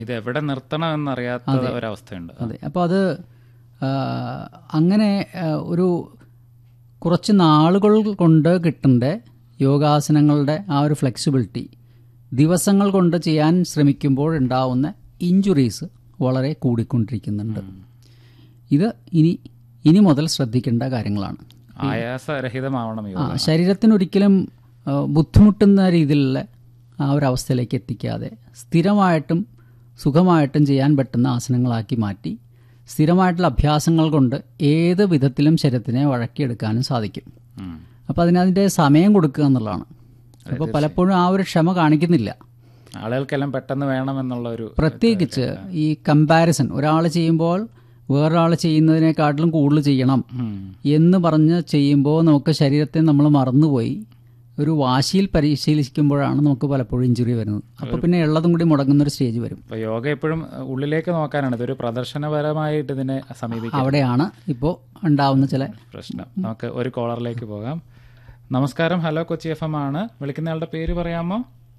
ഇത് എവിടെ നിർത്തണമെന്നറിയാത്ത ഒരവസ്ഥയുണ്ട് അതെ അപ്പോൾ അത് ആ, അങ്ങനെ ആ, ഒരു കുറച്ച് നാളുകൾ കൊണ്ട് കിട്ടേണ്ട യോഗാസനങ്ങളുടെ ആ ഒരു ഫ്ലെക്സിബിലിറ്റി ദിവസങ്ങൾ കൊണ്ട് ചെയ്യാൻ ശ്രമിക്കുമ്പോൾ ഉണ്ടാവുന്ന ഇഞ്ചുറീസ് വളരെ കൂടിക്കൊണ്ടിരിക്കുന്നുണ്ട് ഇത് ഇനി ഇനി മുതൽ ശ്രദ്ധിക്കേണ്ട കാര്യങ്ങളാണ് ആയാസരഹിതമാവണം ആ യോഗ ശരീരത്തിനൊരിക്കലും ആ, ബുദ്ധിമുട്ടുന്ന രീതിയിലുള്ള ആ ഒരു അവസ്ഥയിലേക്ക് എത്തിക്കാതെ സ്ഥിരമായിട്ടും സുഖമായിട്ടും ചെയ്യാൻ പറ്റുന്ന ആസനങ്ങളാക്കി മാറ്റി സ്ഥിരമായിട്ടുള്ള അഭ്യാസങ്ങൾ കൊണ്ട് ഏത് വിധത്തിലും ശരീരത്തിനെ വഴക്കിയെടുക്കാനും സാധിക്കും ഉം. അപ്പോൾ അതിനതിൻ്റെ സമയം കൊടുക്കുക എന്നുള്ളതാണ് അപ്പോൾ പലപ്പോഴും ആ ഒരു ക്ഷമ കാണിക്കുന്നില്ല ആളുകൾക്കെല്ലാം പെട്ടെന്ന് വേണമെന്നുള്ള ഒരു പ്രത്യേകിച്ച് ഈ കമ്പാരിസൺ ഒരാൾ ചെയ്യുമ്പോൾ വേറൊരാൾ ചെയ്യുന്നതിനെക്കാട്ടിലും കൂടുതൽ ചെയ്യണം ഉം. എന്ന് പറഞ്ഞ് ചെയ്യുമ്പോൾ നമുക്ക് ശരീരത്തെ നമ്മൾ മറന്നുപോയി ഒരു വാശിയിൽ പരിശീലിക്കുമ്പോഴാണ് നമുക്ക് പലപ്പോഴും ഇഞ്ചുറി വരുന്നത് അപ്പോൾ പിന്നെ ഉള്ളതും കൂടി മുടങ്ങുന്ന ഒരു സ്റ്റേജ് വരും അപ്പൊ യോഗ എപ്പോഴും ഉള്ളിലേക്ക് നോക്കാനാണ് ഇതൊരു പ്രദർശനപരമായിട്ട് ഇതിനെ സമീപിക്കും അവിടെയാണ് ഇപ്പോൾ ഉണ്ടാവുന്ന ചില പ്രശ്നം നമുക്ക് ഒരു കോളറിലേക്ക് പോകാം നമസ്കാരം ഹലോ കൊച്ചി എഫ് എം ആണ് വിളിക്കുന്നയാളുടെ പേര് പറയാമോ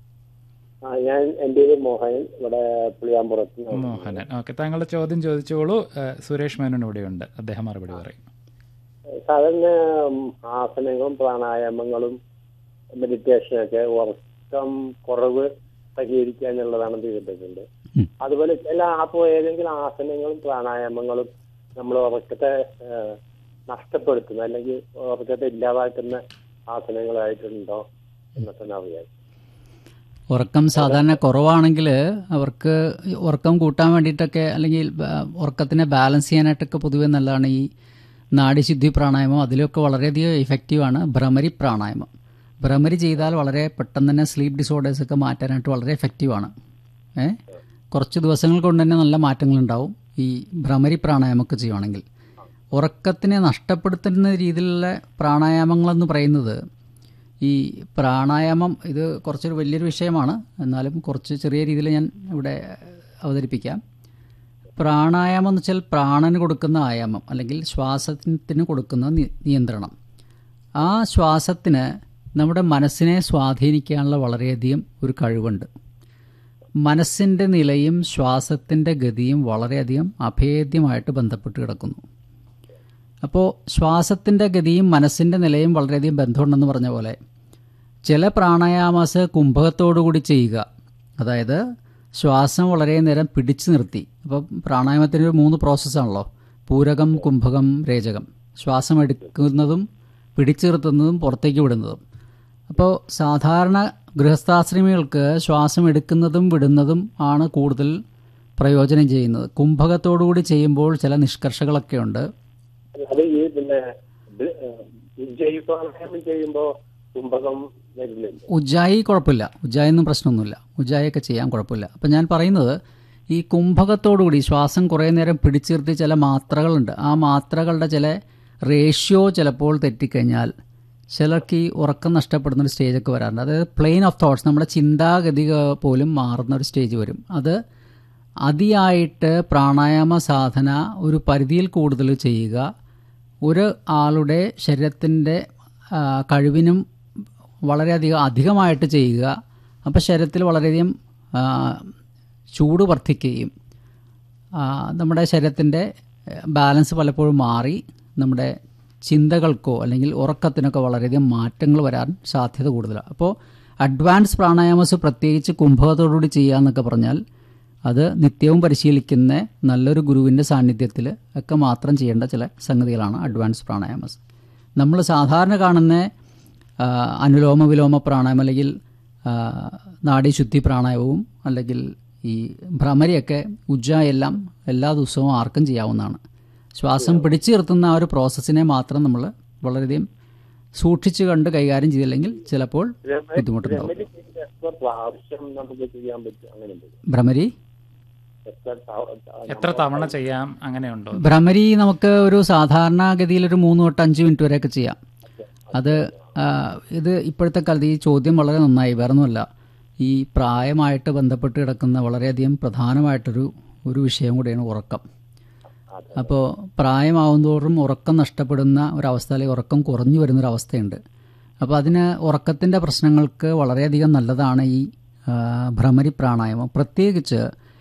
ആ, ഞാൻ എൻ്റെ പേര് മോഹനൻ ഇവിടെ പുളിയാമ്പുറത്ത് നിന്ന്. മോഹനൻ ഓക്കെ താങ്കളുടെ ചോദ്യം ചോദിച്ചോളൂ ഏഹ്, സുരേഷ് മേനോൻ ഇവിടെയുണ്ട് അദ്ദേഹം മറുപടി പറയും സാധാരണ ഉം, ആസനങ്ങളും പ്രാണായാമങ്ങളും മെഡിറ്റേഷനും ഒക്കെ ഉറക്കം കുറവ് പരിഹരിക്കാനുള്ളതാണെന്ന് കേട്ടിട്ടുണ്ട് ഉം. അതുപോലെ ചില അപ്പോൾ ഏതെങ്കിലും ആസനങ്ങളും പ്രാണായാമങ്ങളും നമ്മൾ ഉറക്കത്തെ ഏഹ്, നഷ്ടപ്പെടുത്തുന്ന അല്ലെങ്കിൽ ഉറക്കത്തെ ഇല്ലാതാക്കുന്ന ആസനങ്ങളായിട്ടുണ്ടോ എന്നൊക്കെ ഒന്ന് അറിയാം ഉറക്കം സാധാരണ കുറവാണെങ്കിൽ അവർക്ക് ഈ ഉറക്കം കൂട്ടാൻ വേണ്ടിയിട്ടൊക്കെ അല്ലെങ്കിൽ ബ- ഉറക്കത്തിനെ ബാലൻസ് ചെയ്യാനായിട്ടൊക്കെ പൊതുവെ നല്ലതാണ് ഈ നാഡിശുദ്ധി പ്രാണായാമം അതിലൊക്കെ വളരെയധികം ഇഫക്റ്റീവാണ് ഭ്രമരി പ്രാണായാമം ഭ്രമരി ചെയ്താൽ വളരെ പെട്ടെന്ന് തന്നെ സ്ലീപ്പ് ഡിസോർഡേഴ്സ് ഒക്കെ മാറ്റാനായിട്ട് വളരെ എഫക്റ്റീവാണ് ഏ കുറച്ച് ദിവസങ്ങൾ കൊണ്ട് തന്നെ നല്ല മാറ്റങ്ങളുണ്ടാവും ഈ ഭ്രമരി പ്രാണായാമമൊക്കെ ചെയ്യുവാണെങ്കിൽ ഉറക്കത്തിനെ നഷ്ടപ്പെടുത്തുന്ന രീതിയിലുള്ള പ്രാണായാമങ്ങളെന്ന് പറയുന്നത് ഈ പ്രാണായാമം ഇത് കുറച്ചൊരു വലിയൊരു വിഷയമാണ് എന്നാലും കുറച്ച് ചെറിയ രീതിയിൽ ഞാൻ ഇവിടെ അവതരിപ്പിക്കാം പ്രാണായാമം എന്ന് വെച്ചാൽ പ്രാണന് കൊടുക്കുന്ന ആയാമം അല്ലെങ്കിൽ ശ്വാസത്തിന് കൊടുക്കുന്ന നി- നിയന്ത്രണം ആ ശ്വാസത്തിന് നമ്മുടെ മനസ്സിനെ സ്വാധീനിക്കാനുള്ള വളരെയധികം ഒരു കഴിവുണ്ട് മനസ്സിൻ്റെ നിലയും ശ്വാസത്തിൻ്റെ ഗതിയും വളരെയധികം അഭേദ്യമായിട്ട് ബന്ധപ്പെട്ട് കിടക്കുന്നു അപ്പോൾ ശ്വാസത്തിൻ്റെ ഗതിയും മനസ്സിൻ്റെ നിലയും വളരെയധികം ബന്ധമുണ്ടെന്ന് പറഞ്ഞ പോലെ ചില പ്രാണായാമാസ് കുംഭകത്തോടുകൂടി ചെയ്യുക അതായത് ശ്വാസം വളരെ നേരം പിടിച്ചു നിർത്തി അപ്പോൾ പ്രാണായാമത്തിൻ്റെ ഒരു മൂന്ന് പ്രോസസ്സാണല്ലോ പൂരകം കുംഭകം രേചകം ശ്വാസം എടുക്കുന്നതും പിടിച്ചു നിർത്തുന്നതും പുറത്തേക്ക് വിടുന്നതും അപ്പോൾ സാധാരണ ഗൃഹസ്ഥാശ്രമികൾക്ക് ശ്വാസം എടുക്കുന്നതും വിടുന്നതും ആണ് കൂടുതൽ പ്രയോജനം ചെയ്യുന്നത് കുംഭകത്തോടുകൂടി ചെയ്യുമ്പോൾ ചില നിഷ്കർഷകളൊക്കെ ഉണ്ട് അത് ഈ പിന്നെ ഇത്, ഏഹ്, ഉജ്ജയി പ്രാണായാമം ചെയ്യുമ്പോ കുംഭകം വരുന്നില്ല ഉജ്ജായി കുഴപ്പമില്ല ഉജ്ജായി ഒന്നും പ്രശ്നമൊന്നുമില്ല ഉജ്ജായൊക്കെ ചെയ്യാൻ കുഴപ്പമില്ല അപ്പം ഞാൻ പറയുന്നത് ഈ കുംഭകത്തോടുകൂടി ശ്വാസം കുറേ നേരം പിടിച്ചു നിർത്തി ചില മാത്രകളുണ്ട് ആ മാത്രകളുടെ ചില റേഷ്യോ ചിലപ്പോൾ തെറ്റിക്കഴിഞ്ഞാൽ ചിലർക്ക് ഈ ഉറക്കം നഷ്ടപ്പെടുന്ന ഒരു സ്റ്റേജൊക്കെ വരാറുണ്ട് അതായത് പ്ലെയിൻ ഓഫ് തോട്ട്സ് നമ്മുടെ ചിന്താഗതി പോലും മാറുന്ന ഒരു സ്റ്റേജ് വരും അത് അതിയായിട്ട് പ്രാണായാമ സാധന ഒരു പരിധിയിൽ കൂടുതൽ ചെയ്യുക ഒരു ആളുടെ ശരീരത്തിൻ്റെ ആ, കഴിവിനും വളരെയധികം അധികമായിട്ട് ചെയ്യുക അപ്പോൾ ശരീരത്തിൽ വളരെയധികം ആ, ചൂട് വർദ്ധിക്കുകയും ആ, നമ്മുടെ ശരീരത്തിൻ്റെ ബാലൻസ് പലപ്പോഴും മാറി നമ്മുടെ ചിന്തകൾക്കോ അല്ലെങ്കിൽ ഉറക്കത്തിനൊക്കെ വളരെയധികം മാറ്റങ്ങൾ വരാൻ സാധ്യത കൂടുതലാണ് അപ്പോൾ അഡ്വാൻസ് പ്രാണായാമസ് പ്രത്യേകിച്ച് കുംഭകത്തോടുകൂടി ചെയ്യുക എന്നൊക്കെ പറഞ്ഞാൽ അത് നിത്യവും പരിശീലിക്കുന്ന നല്ലൊരു ഗുരുവിൻ്റെ സാന്നിധ്യത്തിൽ ഒക്കെ മാത്രം ചെയ്യേണ്ട ചില സംഗതികളാണ് അഡ്വാൻസ് പ്രാണായാമസ് നമ്മൾ സാധാരണ കാണുന്ന ആ, അനുലോമ വിലോമ പ്രാണായാമം അല്ലെങ്കിൽ ആ, നാഡീശുദ്ധി പ്രാണായാമവും അല്ലെങ്കിൽ ഈ ഭ്രമരിയൊക്കെ ഉജ്ജായെല്ലാം എല്ലാ ദിവസവും ആർക്കും ചെയ്യാവുന്നതാണ് ശ്വാസം പിടിച്ചു നിർത്തുന്ന ആ ഒരു പ്രോസസ്സിനെ മാത്രം നമ്മൾ വളരെയധികം സൂക്ഷിച്ച് കണ്ട് കൈകാര്യം ചെയ്തില്ലെങ്കിൽ ചിലപ്പോൾ ബുദ്ധിമുട്ടുണ്ടാവും ഭ്രമരി ചെയ്ത് എത്ര പ്രാവശ്യം നമുക്ക് ചെയ്യാൻ പറ്റും അങ്ങനെ എന്തെങ്കിലും? ഭ്രമരി എത്ര തവ- എത്ര തവണ ചെയ്യാം അങ്ങനെയുണ്ടോ ഭ്രമരി നമുക്ക് ഒരു സാധാരണഗതിയിൽ ഒരു മൂന്ന് തൊട്ട് അഞ്ച് മിനിറ്റ് വരെയൊക്കെ ചെയ്യാം അത് ആ, ഇത് ഇപ്പോഴത്തെ കാലത്ത് ഈ ചോദ്യം വളരെ നന്നായി വേറൊന്നുമല്ല ഈ പ്രായമായിട്ട് ബന്ധപ്പെട്ട് കിടക്കുന്ന വളരെയധികം പ്രധാനമായിട്ടൊരു ഒരു വിഷയം കൂടിയാണ് ഉറക്കം അപ്പോൾ പ്രായമാവുന്തോറും ഉറക്കം നഷ്ടപ്പെടുന്ന ഒരവസ്ഥ അല്ലെങ്കിൽ ഉറക്കം കുറഞ്ഞു വരുന്നൊരവസ്ഥയുണ്ട് അപ്പോൾ അതിന് ഉറക്കത്തിൻ്റെ പ്രശ്നങ്ങൾക്ക് വളരെയധികം നല്ലതാണ് ഈ ആ, ഭ്രമരി പ്രാണായാമം പ്രത്യേകിച്ച്